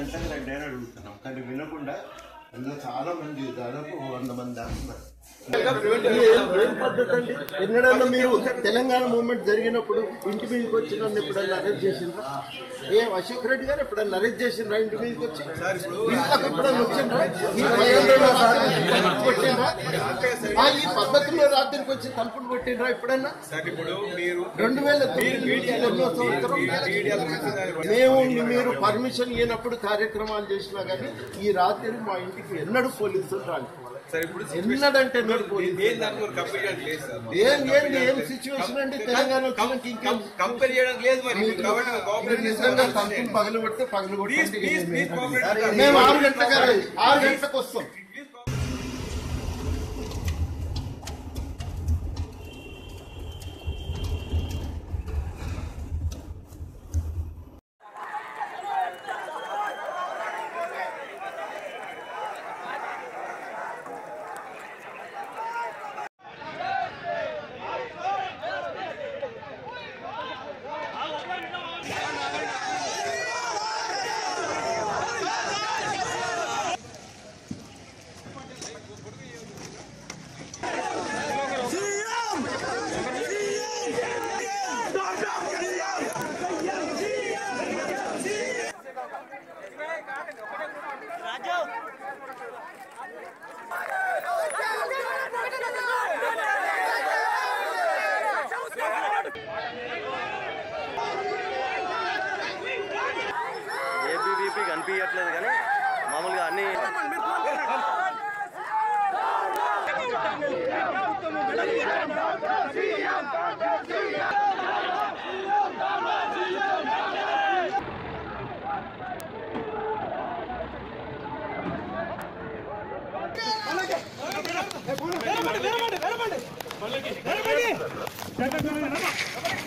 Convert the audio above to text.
ఖచ్చితంగా రండి అని అడుగుతున్నాం కానీ వినకుండా అందులో చాలా మంది దాదాపు వంద మంది దాటున్నారు ఏం పద్ధతి అండి ఎన్నడన్నా మీరు తెలంగాణ మూవ్మెంట్ జరిగినప్పుడు ఇంటి మీదకి వచ్చి నన్ను ఎప్పుడన్నా అరెస్ట్ చేసిండ్రా ఏ అశోక్ రెడ్డి గారు ఎప్పుడన్నా అరెస్ట్ చేసిండ్రా ఇంటి మీదకి వచ్చి ఇంట్లోకి ఎప్పుడన్నా వచ్చిండ్రా ఈ భయంలో రాత్రికి కొట్టిండ్రా ఆ, ఈ పద్ధతిలో రాత్రికి వచ్చి తలుపులు కొట్టిండ్రా ఎప్పుడన్నా సార్ ఇప్పుడు మీరు రెండు వేల తొమ్మిది నుంచి ఎన్నో సంవత్సరం మేము మీరు పర్మిషన్ ఇవ్వనప్పుడు కార్యక్రమాలు చేసినా కానీ ఈ రాత్రి మా ఇంటికి ఎన్నడూ పోలీసులు రాలి సార్ ఇప్పుడు ఎన్నడంటే మీరు పోలీసులు ఏం దానికి ఒక కంపేర్ చేయడానికి లేదు సార్ ఏం ఏంది ఏం సిచ్యువేషన్ అండి తెలంగాణ వచ్చినాక ఇంకేం కంపేర్ చేయడానికి లేదు మరి మీరు కాబట్టి మీరు కోఆపరేట్ నిజంగా తలుపులు పగలు కొడితే పగలు Please, please, please cooperate. మేము ఆరు గంటలకు ఆరు గంటలకు వస్తాం ఏబీవీపీ కనిపించట్లేదు కానీ మామూలుగా అన్ని వెళ్ళమండి వెళ్ళమండి వెళ్ళమండి